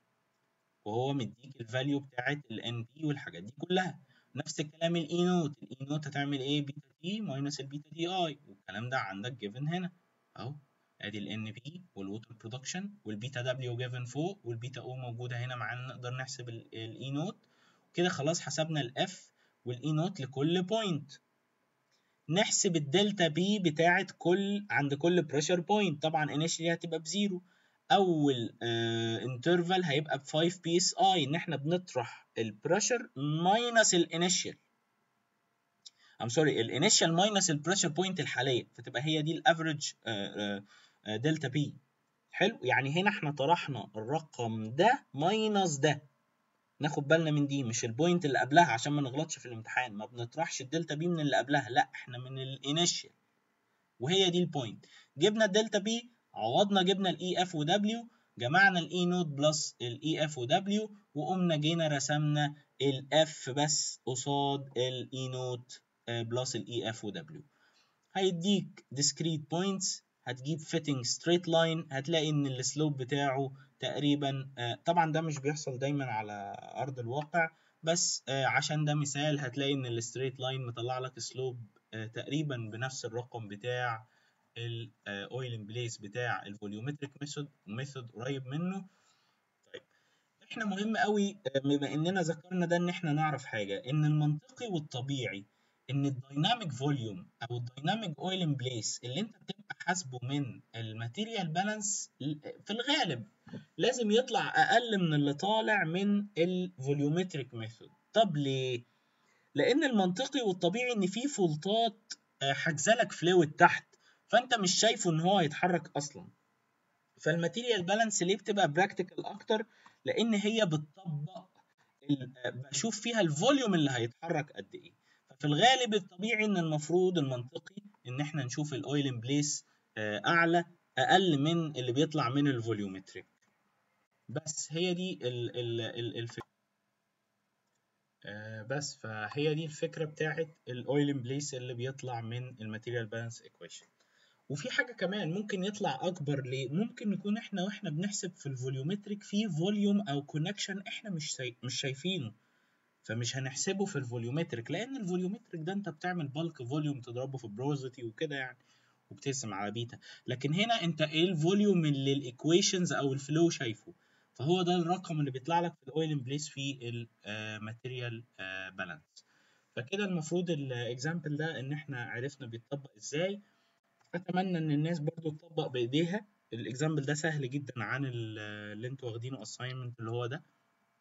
وهو مديك الفاليو بتاعت الان بي والحاجات دي كلها نفس الكلام الاي نوت الاي نوت هتعمل ايه بيتا تي ماينس البيتا تي اي والكلام ده عندك جيفن هنا اهو ادي الان بي والووتر برودكشن والبيتا دبليو جيفن فوق والبيتا او موجوده هنا معانا نقدر نحسب الاي نوت كده خلاص حسبنا الاف والاي نوت لكل بوينت نحسب الدلتا بي بتاعت كل عند كل بريشر بوينت طبعا انيشلي هتبقى بزيرو اول انترفال هيبقى ب 5 بي اس اي ان احنا بنطرح البريشر ماينس الانيشال ام سوري الانيشال ماينس البريشر بوينت الحاليه فتبقى هي دي الافريج دلتا بي حلو يعني هنا احنا طرحنا الرقم ده ماينس ده ناخد بالنا من دي مش البوينت اللي قبلها عشان ما نغلطش في الامتحان ما بنطرحش الدلتا بي من اللي قبلها لا احنا من الانيشال وهي دي البوينت جبنا الدلتا بي عوضنا جبنا الاي اف ودبليو جمعنا الاي نوت بلس الاي اف ودبليو وقمنا جينا رسمنا الاف بس قصاد الاي نوت بلس الاي اف ودبليو هيديك discrete points هتجيب fitting straight line هتلاقي ان السلوب بتاعه تقريبا طبعا ده مش بيحصل دايما على ارض الواقع بس عشان ده مثال هتلاقي ان الستريت لاين مطلع لك سلوب تقريبا بنفس الرقم بتاع الاويل بليس بتاع الفوليومتريك ميثود ميثود قريب منه طيب احنا مهم قوي بما اننا ذكرنا ده ان احنا نعرف حاجه ان المنطقي والطبيعي ان الدايناميك فوليوم او الدايناميك اويل ان بليس اللي انت بتبقى حاسبه من الماتيريال بالانس في الغالب لازم يطلع اقل من اللي طالع من الفوليومتريك ميثود طب ليه لان المنطقي والطبيعي ان في فولتات حاجزلك فلويد تحت فانت مش شايفه ان هو هيتحرك اصلا فالماتيريال بالانس ليه بتبقى براكتيكال اكتر لان هي بتطبق بشوف فيها الفوليوم اللي هيتحرك قد ايه ففي الغالب الطبيعي ان المفروض المنطقي ان احنا نشوف الاويل ان بليس اعلى اقل من اللي بيطلع من الفوليومتريك بس هي دي ال ال ال الفكره آه بس فهي دي الفكره بتاعت الاويل ان بليس اللي بيطلع من الماتيريال بالانس ايكويشن وفي حاجه كمان ممكن يطلع اكبر ليه ممكن نكون احنا واحنا بنحسب في الفوليومتريك في فوليوم او كونكشن احنا مش سي... مش شايفينه فمش هنحسبه في الفوليومتريك لان الفوليومتريك ده انت بتعمل بالك فوليوم تضربه في بروزيتي وكده يعني وبتقسم على بيتا لكن هنا انت ايه الفوليوم اللي الايكويشنز او الفلو شايفه فهو ده الرقم اللي بيطلع لك في الاويل ان بليس في الماتيريال بالانس فكده المفروض الاكزامبل ده ان احنا عرفنا بيتطبق ازاي اتمنى ان الناس برضو تطبق بايديها الاكزامبل ده سهل جدا عن اللي انتوا واخدينه اساينمنت اللي هو ده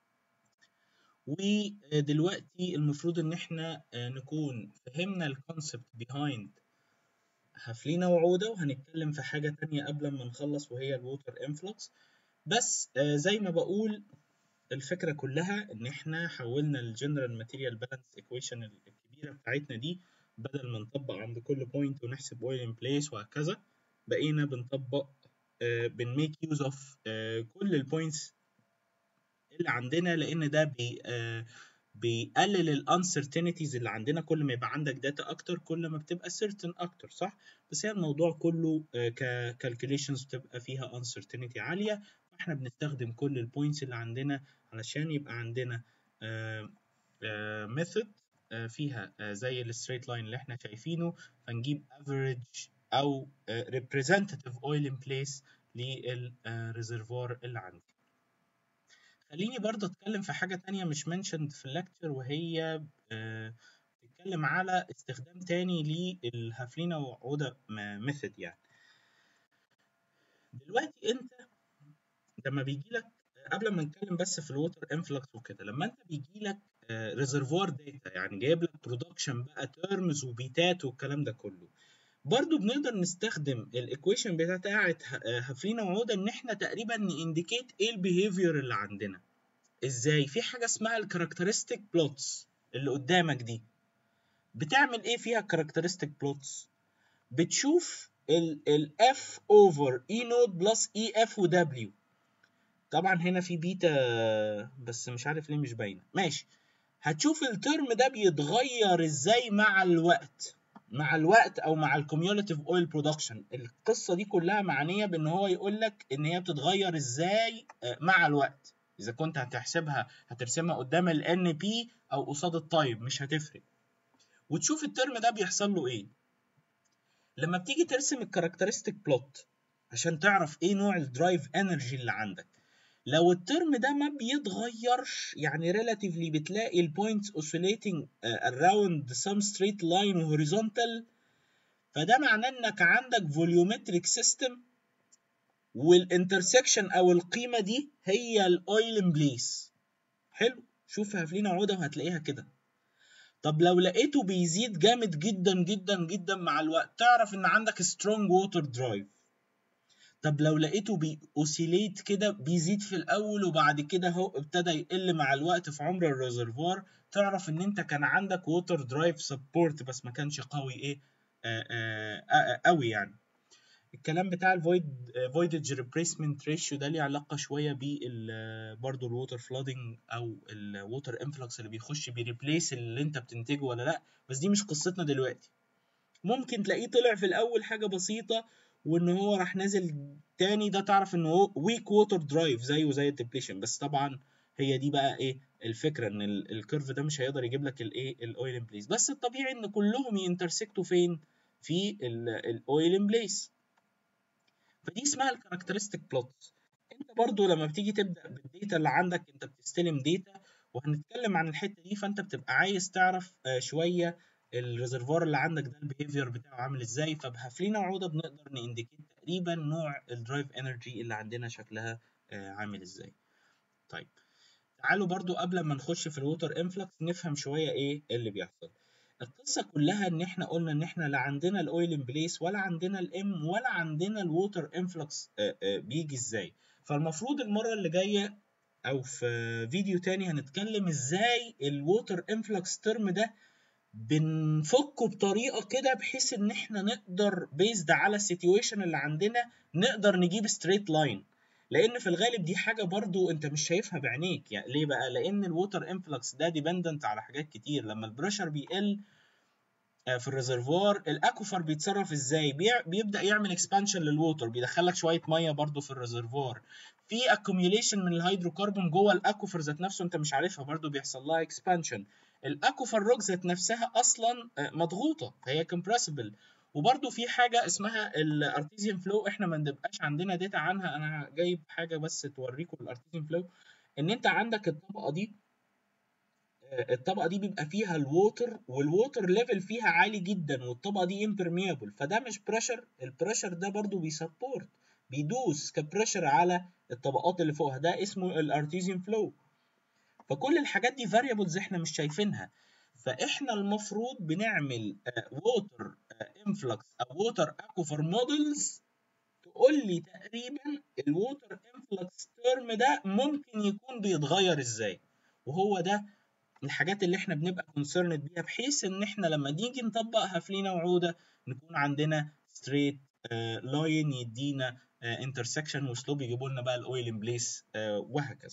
ودلوقتي المفروض ان احنا نكون فهمنا الكونسبت بيهايند هفلينا وعودة وهنتكلم في حاجة تانية قبل ما نخلص وهي الووتر انفلوكس بس زي ما بقول الفكرة كلها ان احنا حولنا الجنرال ماتيريال بالانس ايكويشن الكبيرة بتاعتنا دي بدل ما نطبق عند كل بوينت ونحسب اويل ان بليس وهكذا بقينا بنطبق بنميك يوز اوف كل البوينتس اللي عندنا لان ده بي بيقلل الانسرتينتيز اللي عندنا كل ما يبقى عندك داتا اكتر كل ما بتبقى سيرتن اكتر صح بس هي الموضوع كله ككالكوليشنز بتبقى فيها انسرتينتي عاليه فاحنا بنستخدم كل البوينتس اللي عندنا علشان يبقى عندنا ميثود فيها زي الستريت لاين اللي احنا شايفينه فنجيب افريج او representative oil in place للريزرفوار اللي عندي خليني برضه اتكلم في حاجه تانية مش منشند في الليكتشر وهي بتتكلم على استخدام تاني للهافلينا وعوده ميثود يعني دلوقتي انت لما بيجي لك قبل ما نتكلم بس في الووتر انفلكس وكده لما انت بيجي لك ريزرفوار داتا يعني جايب لك برودكشن بقى تيرمز وبيتات والكلام ده كله برضو بنقدر نستخدم الايكويشن بتاعت هافلينا وعوده ان احنا تقريبا نindicate ايه البيهيفير اللي عندنا ازاي في حاجه اسمها الكاركترستيك بلوتس اللي قدامك دي بتعمل ايه فيها الكاركترستيك بلوتس بتشوف الاف اوفر اي نوت بلس اي اف ودبليو طبعا هنا في بيتا بس مش عارف ليه مش باينه ماشي هتشوف الترم ده بيتغير ازاي مع الوقت مع الوقت او مع الكوميوليتيف اويل برودكشن القصه دي كلها معنيه بان هو يقول لك ان هي بتتغير ازاي مع الوقت اذا كنت هتحسبها هترسمها قدام ال ان بي او قصاد التايب مش هتفرق وتشوف الترم ده بيحصل له ايه لما بتيجي ترسم الكاركترستيك بلوت عشان تعرف ايه نوع الدرايف انرجي اللي عندك لو الترم ده ما بيتغيرش يعني relatively بتلاقي البوينتس oscillating around some straight line horizontal فده معناه انك عندك volumetric system والانترسكشن او القيمه دي هي الاويل ان بليس حلو شوف هفلينا عوده وهتلاقيها كده طب لو لقيته بيزيد جامد جدا جدا جدا مع الوقت تعرف ان عندك سترونج ووتر درايف طب لو لقيته بيأوسيليت كده بيزيد في الأول وبعد كده هو ابتدى يقل مع الوقت في عمر الريزرفوار تعرف إن أنت كان عندك ووتر درايف سبورت بس ما كانش قوي إيه آآ آآ قوي يعني الكلام بتاع الفويد فويدج ريبريسمنت ريشيو ده ليه علاقه شويه بال برضه الووتر فلودنج او الووتر انفلكس اللي بيخش بيريبليس اللي انت بتنتجه ولا لا بس دي مش قصتنا دلوقتي ممكن تلاقيه طلع في الاول حاجه بسيطه وان هو راح نازل تاني ده تعرف ان هو ويك ووتر درايف زيه زي الديبليشن بس طبعا هي دي بقى ايه الفكره ان الكيرف ده مش هيقدر يجيب لك الايه الاويل ان بليس بس الطبيعي ان كلهم ينترسكتوا فين في الاويل ان بليس فدي اسمها الكاركترستيك بلوت انت برضو لما بتيجي تبدا بالديتا اللي عندك انت بتستلم ديتا وهنتكلم عن الحته دي فانت بتبقى عايز تعرف شويه الريزرفوار اللي عندك ده البيهيفير بتاعه عامل ازاي فبهفلينا وعوده بنقدر نindicate تقريبا نوع الدرايف انرجي اللي عندنا شكلها عامل ازاي طيب تعالوا برضو قبل ما نخش في الووتر انفلكس نفهم شويه ايه اللي بيحصل القصه كلها ان احنا قلنا ان احنا لا عندنا الاويل ان بليس ولا عندنا الام ولا عندنا الووتر انفلكس بيجي ازاي فالمفروض المره اللي جايه او في فيديو تاني هنتكلم ازاي الووتر انفلكس ترم ده بنفكه بطريقه كده بحيث ان احنا نقدر بيزد على السيتويشن اللي عندنا نقدر نجيب ستريت لاين لان في الغالب دي حاجه برضو انت مش شايفها بعينيك يعني ليه بقى لان الووتر انفلكس ده ديبندنت على حاجات كتير لما البريشر بيقل في الريزرفوار الاكوفر بيتصرف ازاي بيبدا يعمل اكسبانشن للووتر بيدخلك شويه ميه برضو في الريزرفوار في اكوميوليشن من الهيدروكربون جوه الاكوفر ذات نفسه انت مش عارفها برضو بيحصل لها اكسبانشن الاكوفر روك ذات نفسها اصلا مضغوطه فهي كومبريسبل وبرده في حاجه اسمها الارتيزيان فلو احنا ما بنبقاش عندنا داتا عنها انا جايب حاجه بس توريكم الارتيزيان فلو ان انت عندك الطبقه دي الطبقه دي بيبقى فيها الووتر والووتر ليفل فيها عالي جدا والطبقه دي امبرميبل فده مش بريشر البريشر ده برضو بيسبورت بيدوس كبريشر على الطبقات اللي فوقها ده اسمه الارتيزيان فلو فكل الحاجات دي فاريبلز احنا مش شايفينها فاحنا المفروض بنعمل ووتر انفلكس او ووتر اكوفر مودلز تقول لي تقريبا الووتر انفلكس تيرم ده ممكن يكون بيتغير ازاي وهو ده الحاجات اللي احنا بنبقى كونسيرند بيها بحيث ان احنا لما نيجي نطبق هفلينا وعوده نكون عندنا ستريت لاين يدينا انترسكشن وسلوب يجيبوا لنا بقى الاويل ان بليس وهكذا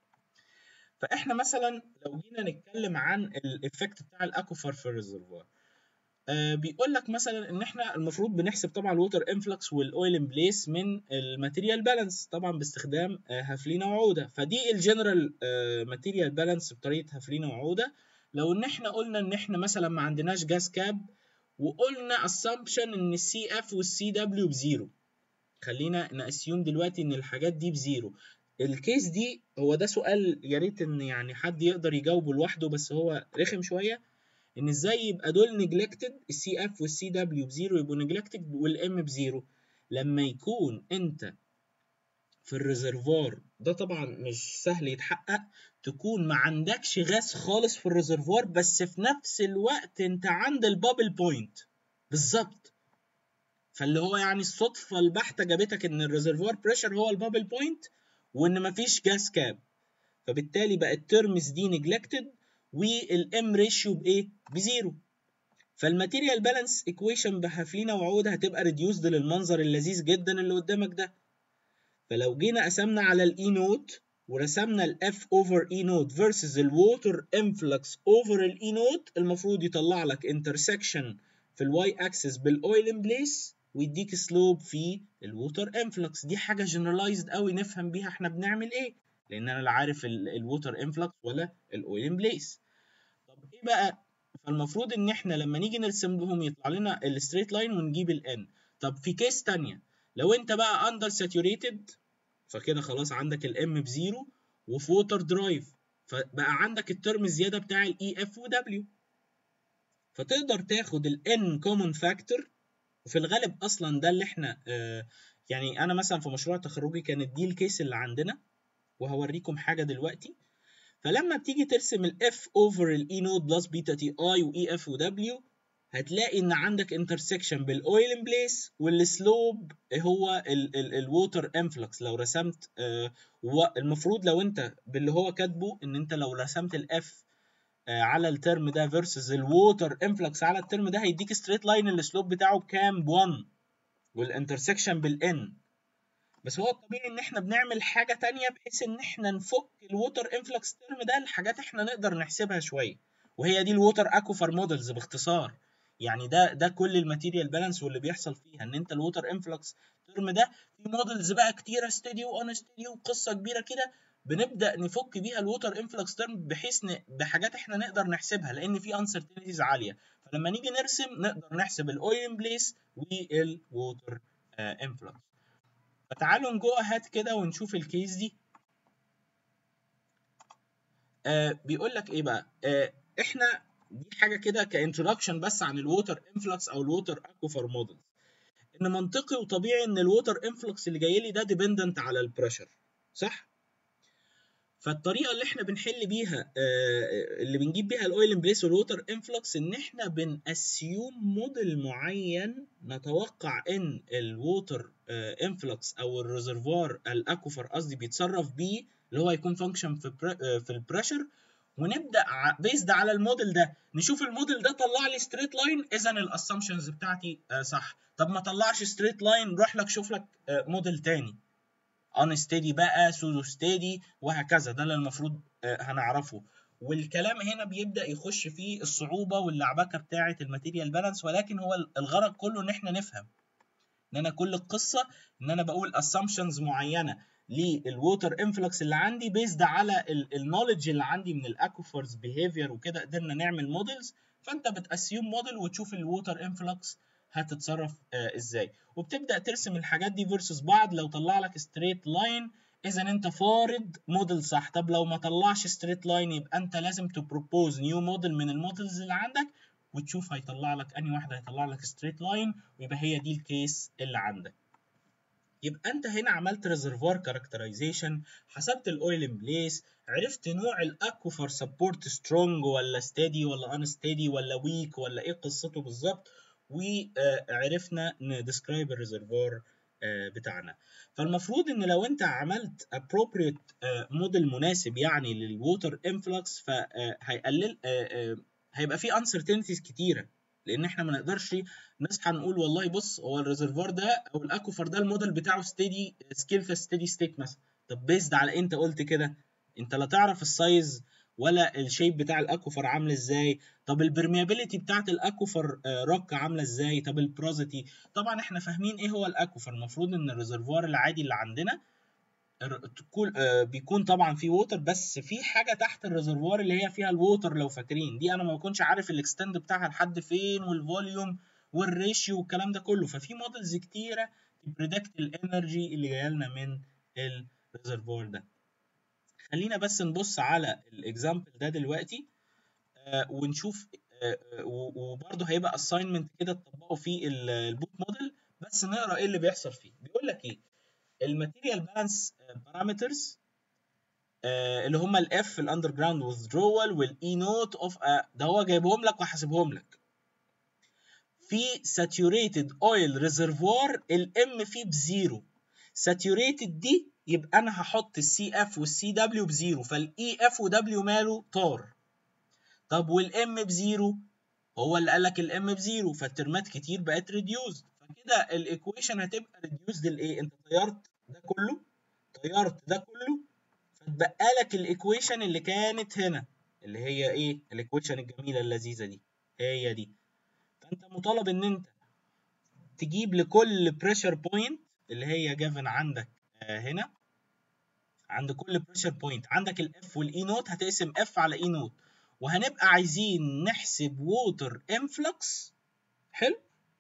فاحنا مثلا لو جينا نتكلم عن الايفكت بتاع الاكوفر في الريزرفوار آه بيقول لك مثلا ان احنا المفروض بنحسب طبعا الووتر انفلكس والاويل ان بليس من الماتيريال بالانس طبعا باستخدام آه هفلينا وعوده فدي الجنرال آه ماتيريال بالانس بطريقه هفلينا وعوده لو ان احنا قلنا ان احنا مثلا ما عندناش جاز كاب وقلنا اسامبشن ان السي اف والسي دبليو بزيرو خلينا ناسيوم دلوقتي ان الحاجات دي بزيرو الكيس دي هو ده سؤال يا ريت ان يعني حد يقدر يجاوبه لوحده بس هو رخم شويه ان ازاي يبقى دول نجلكتد السي اف والسي دبليو بزيرو يبقوا نجلكتد والام بزيرو لما يكون انت في الريزرفوار ده طبعا مش سهل يتحقق تكون ما عندكش غاز خالص في الريزرفوار بس في نفس الوقت انت عند البابل بوينت بالظبط فاللي هو يعني الصدفه البحته جابتك ان الريزرفوار بريشر هو البابل بوينت وان مفيش جاز كاب فبالتالي بقى الترمز دي نجلكتد والام ريشيو بايه بزيرو فالماتيريال بالانس ايكويشن بهفلينا وعود هتبقى ريديوسد للمنظر اللذيذ جدا اللي قدامك ده فلو جينا قسمنا على الاي نوت ورسمنا الاف اوفر اي نوت فيرسز الووتر انفلكس اوفر الاي نوت المفروض يطلع لك انترسكشن في الواي اكسس بالاويل ان بليس ويديك سلوب في الووتر انفلكس دي حاجه جنرالايزد قوي نفهم بيها احنا بنعمل ايه لان انا لا عارف الووتر انفلكس ولا الاويل ان بليس طب ايه بقى فالمفروض ان احنا لما نيجي نرسم لهم يطلع لنا الستريت لاين ونجيب الان طب في كيس تانية لو انت بقى اندر ساتوريتد فكده خلاص عندك الام بزيرو وفي ووتر درايف فبقى عندك الترم الزياده بتاع الاي اف ودبليو فتقدر تاخد الان كومن فاكتور وفي الغالب اصلا ده اللي احنا آه يعني انا مثلا في مشروع تخرجي كانت دي الكيس اللي عندنا وهوريكم حاجه دلوقتي فلما بتيجي ترسم الاف اوفر الاي نوت بلس بيتا تي اي واي اف ودبليو هتلاقي ان عندك انترسكشن بالاويل ان بليس والسلوب هو الووتر انفلكس لو رسمت آه المفروض لو انت باللي هو كاتبه ان انت لو رسمت الاف آه على الترم ده فيرسز الووتر انفلكس على الترم ده هيديك ستريت لاين السلوب بتاعه بكام ب 1 والانترسكشن بالان بس هو الطبيعي ان احنا بنعمل حاجه تانية بحيث ان احنا نفك الووتر انفلكس ترم ده لحاجات احنا نقدر نحسبها شويه وهي دي الووتر اكوفر مودلز باختصار يعني ده ده كل الماتيريال بالانس واللي بيحصل فيها ان انت الووتر انفلكس ترم ده في مودلز بقى كتيره ستيدي وان ستيدي وقصه كبيره كده بنبدا نفك بيها الووتر انفلكس ترم بحيث ن... بحاجات احنا نقدر نحسبها لان في انسرتينيتيز عاليه فلما نيجي نرسم نقدر نحسب الاويل بليس والووتر انفلكس فتعالوا نجو اهات كده ونشوف الكيس دي آه بيقول لك ايه بقى آه احنا دي حاجه كده كانترودكشن بس عن الووتر انفلكس او الووتر اكوفر موديل ان منطقي وطبيعي ان الووتر انفلكس اللي جاي لي ده ديبندنت على البريشر صح فالطريقه اللي احنا بنحل بيها آه اللي بنجيب بيها الاويل ان بليس والووتر انفلكس ان احنا بنأسيوم موديل معين نتوقع ان الووتر انفلكس او الريزرفوار الاكوفر قصدي بيتصرف بيه اللي هو هيكون فانكشن في في البريشر ونبدا بيزد على الموديل ده نشوف الموديل ده طلع لي ستريت لاين اذا الاسامبشنز بتاعتي صح طب ما طلعش ستريت لاين روح لك شوف لك موديل تاني انستيدي بقى سودو ستيدي وهكذا ده اللي المفروض هنعرفه والكلام هنا بيبدا يخش فيه الصعوبه واللعبكه بتاعه الماتيريال بالانس ولكن هو الغرض كله ان احنا نفهم ان انا كل القصه ان انا بقول اسامبشنز معينه للووتر انفلكس اللي عندي بيزد على النولج اللي عندي من الاكوفرز بيهيفير وكده قدرنا نعمل موديلز فانت بتاسيوم موديل وتشوف الووتر انفلكس هتتصرف آه ازاي وبتبدا ترسم الحاجات دي فيرسس بعض لو طلع لك ستريت لاين اذا انت فارض موديل صح طب لو ما طلعش ستريت لاين يبقى انت لازم تبروبوز نيو موديل من الموديلز اللي عندك وتشوف هيطلع لك انهي واحده هيطلع لك ستريت لاين ويبقى هي دي الكيس اللي عندك يبقى انت هنا عملت ريزرفوار كاركترايزيشن حسبت الاويل ان بليس عرفت نوع الاكوفر سبورت سترونج ولا ستيدي ولا ان ستيدي ولا ويك ولا ايه قصته بالظبط وعرفنا ندسكرايب الريزرفوار بتاعنا فالمفروض ان لو انت عملت appropriate موديل مناسب يعني للووتر انفلكس فهيقلل هيبقى فيه uncertainties كتيره لان احنا ما نقدرش نصحى نقول والله بص هو الريزرفوار ده او الاكوفر ده الموديل بتاعه ستيدي سكيل ستيدي ستيت مثلا طب بيزد على إيه انت قلت كده انت لا تعرف السايز ولا الشيب بتاع الاكوفر عامل ازاي طب البرميابيليتي بتاعت الاكوفر روك عامله ازاي طب البروزيتي طبعا احنا فاهمين ايه هو الاكوفر المفروض ان الريزرفوار العادي اللي عندنا بيكون طبعا في ووتر بس في حاجه تحت الريزرفوار اللي هي فيها الووتر لو فاكرين دي انا ما بكونش عارف الاكستند بتاعها لحد فين والفوليوم والريشيو والكلام ده كله ففي موديلز كتيره تبريدكت الانرجي اللي جايه لنا من الريزرفوار ده خلينا بس نبص على الاكزامبل ده دلوقتي آه ونشوف آه وبرده هيبقى اساينمنت كده تطبقوا في البوت موديل بس نقرا ايه اللي بيحصل فيه بيقول لك ايه الماتيريال بالانس بارامترز اللي هم الاف الاندر جراوند withdrawal والاي نوت اوف ده هو جايبهم لك وحاسبهم لك في saturated oil reservoir الام فيه بزيرو saturated دي يبقى انا هحط السي اف والسي دبليو بزيرو فالاي اف ودبليو ماله طار طب والام بزيرو هو اللي قال لك الام بزيرو فالترمات كتير بقت ريديوزد فكده الايكويشن هتبقى ريديوزد لايه انت طيرت ده كله طيرت ده كله فتبقى لك الايكويشن اللي كانت هنا اللي هي ايه الايكويشن الجميله اللذيذه دي هي دي فانت مطالب ان انت تجيب لكل بريشر بوينت اللي هي جافن عندك آه هنا عند كل بريشر بوينت عندك الاف والاي نوت هتقسم اف على اي نوت وهنبقى عايزين نحسب ووتر انفلكس حلو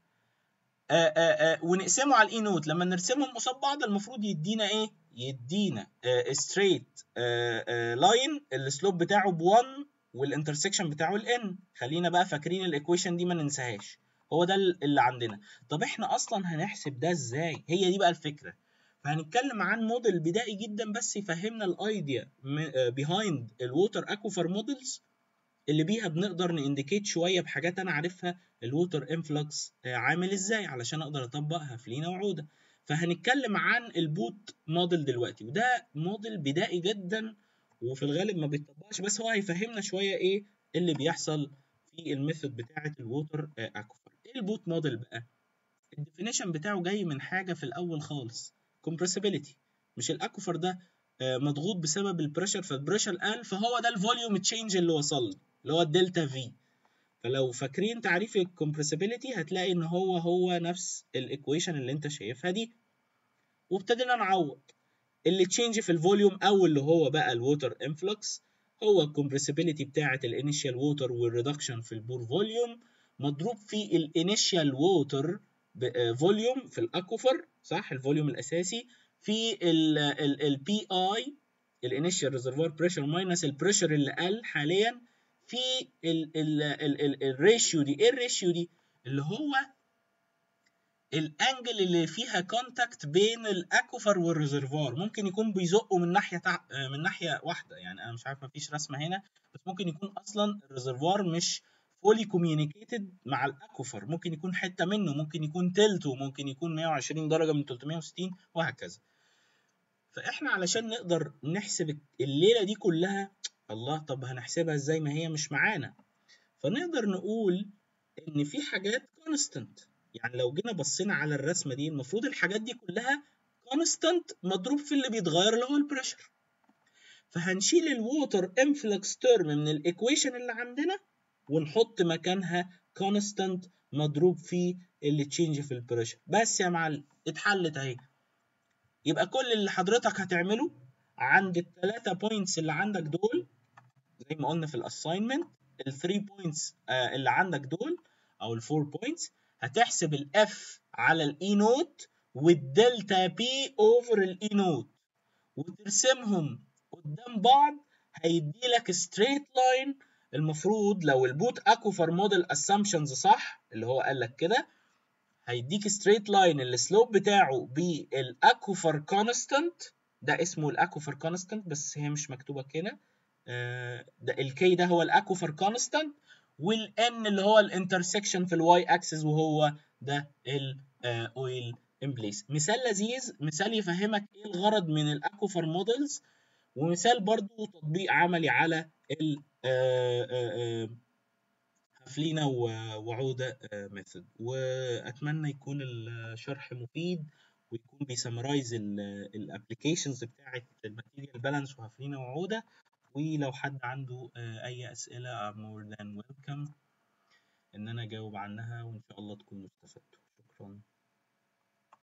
آآ آآ ونقسمه على الاي نوت لما نرسمهم قصاد بعض المفروض يدينا ايه يدينا ستريت لاين السلوب بتاعه ب1 والانترسكشن بتاعه الان خلينا بقى فاكرين الايكويشن دي ما ننساهاش هو ده اللي عندنا طب احنا اصلا هنحسب ده ازاي هي دي بقى الفكره فهنتكلم عن موديل بدائي جدا بس يفهمنا الايديا بيهايند الووتر اكوفر موديلز اللي بيها بنقدر نindicate شويه بحاجات انا عارفها الووتر انفلكس عامل ازاي علشان اقدر اطبقها في لينا وعوده فهنتكلم عن البوت موديل دلوقتي وده موديل بدائي جدا وفي الغالب ما بيتطبقش بس هو هيفهمنا شويه ايه اللي بيحصل في الميثود بتاعه الووتر اكوفر ايه البوت موديل بقى الديفينيشن بتاعه جاي من حاجه في الاول خالص compressibility مش الاكوفر ده مضغوط بسبب البريشر فالبريشر قل فهو ده الفوليوم تشينج اللي وصل اللي هو الدلتا في فلو فاكرين تعريف الكمبرسيبيليتي هتلاقي ان هو هو نفس الايكويشن اللي انت شايفها دي وابتدينا نعوض اللي تشينج في الفوليوم او اللي هو بقى الووتر انفلكس هو الكمبرسيبيليتي بتاعه الانيشال ووتر والريدكشن في البور فوليوم مضروب في الانيشال ووتر فوليوم في الاكوفر صح الفوليوم الاساسي في البي اي الانيشال ريزرفوار بريشر ماينس البريشر اللي قل حاليا في الريشيو دي ايه الريشيو دي اللي هو الانجل اللي فيها كونتاكت بين الاكوفر والريزرفوار ممكن يكون بيزقوا من ناحيه تع... من ناحيه واحده يعني انا مش عارف مفيش رسمه هنا بس ممكن يكون اصلا الريزرفوار مش فولي كوميونيكيتد مع الاكوفر ممكن يكون حته منه ممكن يكون تلته ممكن يكون 120 درجه من 360 وهكذا فاحنا علشان نقدر نحسب الليله دي كلها الله طب هنحسبها ازاي ما هي مش معانا فنقدر نقول ان في حاجات كونستنت يعني لو جينا بصينا على الرسمه دي المفروض الحاجات دي كلها كونستنت مضروب في اللي بيتغير اللي هو البريشر فهنشيل الووتر انفلكس تيرم من الايكويشن اللي عندنا ونحط مكانها كونستنت مضروب في اللي تشينج في البريشر بس يا معلم اتحلت اهي يبقى كل اللي حضرتك هتعمله عند الثلاثه بوينتس اللي عندك دول زي ما قلنا في الاساينمنت الثري بوينتس اللي عندك دول او الفور بوينتس هتحسب الاف على الاي نوت والدلتا بي اوفر الاي نوت وترسمهم قدام بعض هيدي لك ستريت لاين المفروض لو البوت اكوفر موديل اسامبشنز صح اللي هو قال لك كده هيديك ستريت لاين السلوب بتاعه بالاكوفر كونستانت ده اسمه الاكوفر كونستانت بس هي مش مكتوبه هنا آه ده الكي ده هو الاكوفر كونستانت والان اللي هو الانترسكشن في الواي اكسس وهو ده الاويل ان بليس مثال لذيذ مثال يفهمك ايه الغرض من الاكوفر موديلز ومثال برضو تطبيق عملي على ال هفلينا وعودة ميثود واتمنى يكون الشرح مفيد ويكون بيسمرايز الابلكيشنز بتاعه الماتيريال بالانس وهفلينا وعودة ولو حد عنده اي اسئله more than welcome ان انا اجاوب عنها وان شاء الله تكونوا استفدتوا شكرا